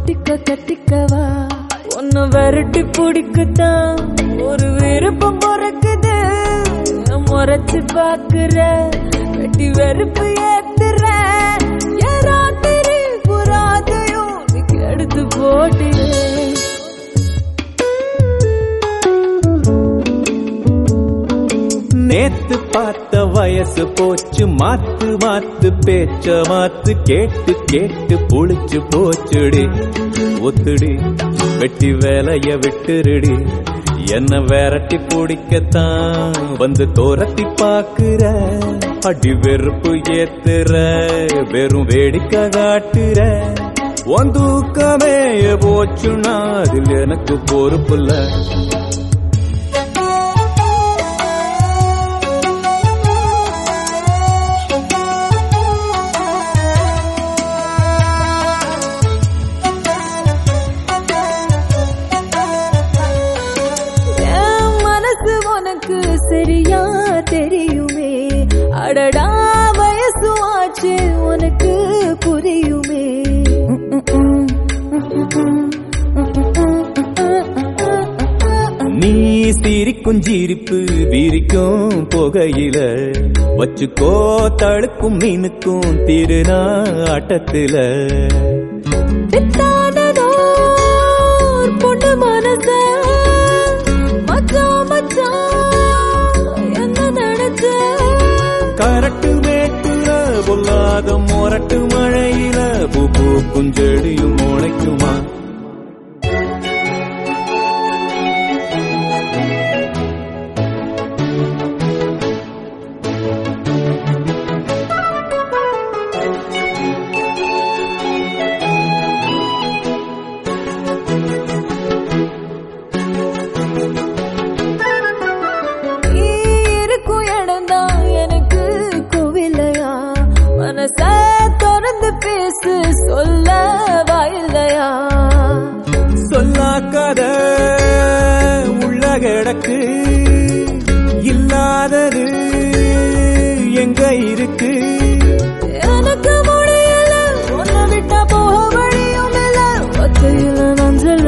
கட்டிக்க கட்டிக்கவா உன்னை விரட்டி பிடிக்கத்தான் ஒரு விருப்பம் பிறக்குது முறைச்சு பாக்குற கட்டி வெறுப்பு ஏத்துற என் ராத்திரி புறாதையும் இன்னைக்கு எடுத்து போட்டுரு நேத்து பார்த்த வயசு போச்சு மாத்து மாத்து பேச்ச மாத்து கேட்டு கேட்டு புளிச்சு போச்சுடி ஒத்துடி வெட்டி வேலைய விட்டுருடி என்ன விரட்டி பிடிக்கத்தான் வந்து தோரத்தி பாக்குற அடி வெறுப்பு ஏத்துற வெறும் வேடிக்கை காட்டுற உன் தூக்கமே போச்சுன்னா அதில் எனக்கு பொறுப்புல என் மனசு உனக்கு சரியா தெரியுமே அடடா வயசு ஆச்சு உனக்கு புரியுமே நீ சிரிக்கும் சிரிப்பு விரிக்கும் புகையில வச்சுக்கோ தழுக்கும் மீனுக்கும் திருநா ஆட்டத்துல பித்தானதோ ஒரு பொண்ணு மனச மச்சான் மச்சான் என்ன நினைச்ச கரட்டு மேட்டுல பொல்லாத மொரட்டு மழையில பூ பூக்கும் செடியும் முளைக்குமா நீ இருக்கும் இடம்தான் எனக்கு கோவிலையா மனச திறந்து பேசு சொல்ல வாயில்லையா சொல்லாக்காத உள்ள கிடக்கு இல்லாதது எங்க இருக்கு எனக்கு முடியல உன்னை விட்டா போக வழியும் இல்ல ஒத்தையில நஞ்சல்